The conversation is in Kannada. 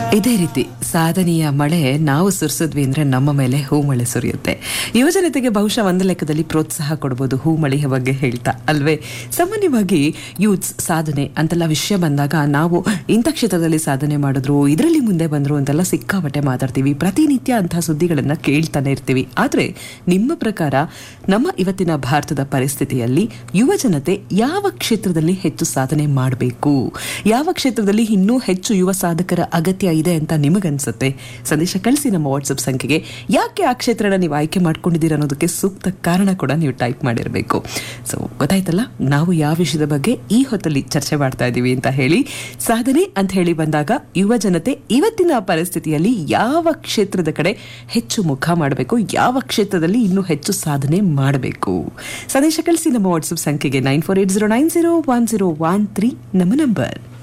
ಇದೇ ರೀತಿ ಸಾಧನೆಯ ಮಳೆ ನಾವು ಸುರಿಸಿದ್ವಿ ಅಂದ್ರೆ ನಮ್ಮ ಮೇಲೆ ಹೂಮಳೆ ಸುರಿಯುತ್ತೆ ಯುವಜನತೆಗೆ ಬಹುಶಃ ಒಂದು ಲೆಕ್ಕದಲ್ಲಿ ಪ್ರೋತ್ಸಾಹ ಕೊಡಬಹುದು ಹೂಮಳೆಯ ಬಗ್ಗೆ ಹೇಳ್ತಾ ಅಲ್ವೇ ಸಾಮಾನ್ಯವಾಗಿ ಯೂತ್ಸ್ ಸಾಧನೆ ಅಂತೆಲ್ಲ ವಿಷಯ ಬಂದಾಗ ನಾವು ಇಂಥ ಕ್ಷೇತ್ರದಲ್ಲಿ ಸಾಧನೆ ಮಾಡಿದ್ರು ಇದರಲ್ಲಿ ಮುಂದೆ ಬಂದ್ರು ಅಂತೆಲ್ಲ ಸಿಕ್ಕಾಪಟ್ಟೆ ಮಾತಾಡ್ತೀವಿ ಪ್ರತಿನಿತ್ಯ ಅಂತಹ ಸುದ್ದಿಗಳನ್ನ ಕೇಳ್ತಾನೆ ಇರ್ತೀವಿ ಆದ್ರೆ ನಿಮ್ಮ ಪ್ರಕಾರ ನಮ್ಮ ಇವತ್ತಿನ ಭಾರತದ ಪರಿಸ್ಥಿತಿಯಲ್ಲಿ ಯುವ ಜನತೆ ಯಾವ ಕ್ಷೇತ್ರದಲ್ಲಿ ಹೆಚ್ಚು ಸಾಧನೆ ಮಾಡಬೇಕು ಯಾವ ಕ್ಷೇತ್ರದಲ್ಲಿ ಇನ್ನೂ ಹೆಚ್ಚು ಯುವ ಸಾಧಕರ ಅಗತ್ಯ ಇದೆ ಅಂತ ನಿಮಗನ್ಸುತ್ತೆ ಸಂದೇಶ ಕಳಿಸಿ ನಮ್ಮ ವಾಟ್ಸಪ್ ಸಂಖ್ಯೆಗೆ ಯಾಕೆ ಆ ಕ್ಷೇತ್ರನ ನೀವು ಆಯ್ಕೆ ಮಾಡ್ಕೊಂಡಿದ್ದೀರ ಅನ್ನೋದಕ್ಕೆ ಸೂಕ್ತ ಕಾರಣ ಕೂಡ ನೀವು ಟೈಪ್ ಮಾಡಿರಬೇಕು ಸೊ ಗೊತ್ತಾಯ್ತಲ್ಲ ನಾವು ಯಾವ ವಿಷಯದ ಬಗ್ಗೆ ಈ ಹೊತ್ತಲ್ಲಿ ಚರ್ಚೆ ಮಾಡ್ತಾ ಇದ್ದೀವಿ ಅಂತ ಹೇಳಿ ಸಾಧನೆ ಅಂತ ಹೇಳಿ ಬಂದಾಗ ಯುವ ಜನತೆ ಇವತ್ತಿನ ಪರಿಸ್ಥಿತಿಯಲ್ಲಿ ಯಾವ ಕ್ಷೇತ್ರದ ಕಡೆ ಹೆಚ್ಚು ಮುಖ ಮಾಡಬೇಕು ಯಾವ ಕ್ಷೇತ್ರದಲ್ಲಿ ಇನ್ನೂ ಹೆಚ್ಚು ಸಾಧನೆ ಮಾಡಬೇಕು ಸಂದೇಶ ಕಳಿಸಿ ನಮ್ಮ ವಾಟ್ಸಪ್ ಸಂಖ್ಯೆಗೆ nine four eight zero nine zero one zero one three ನಮ್ಮ ನಂಬರ್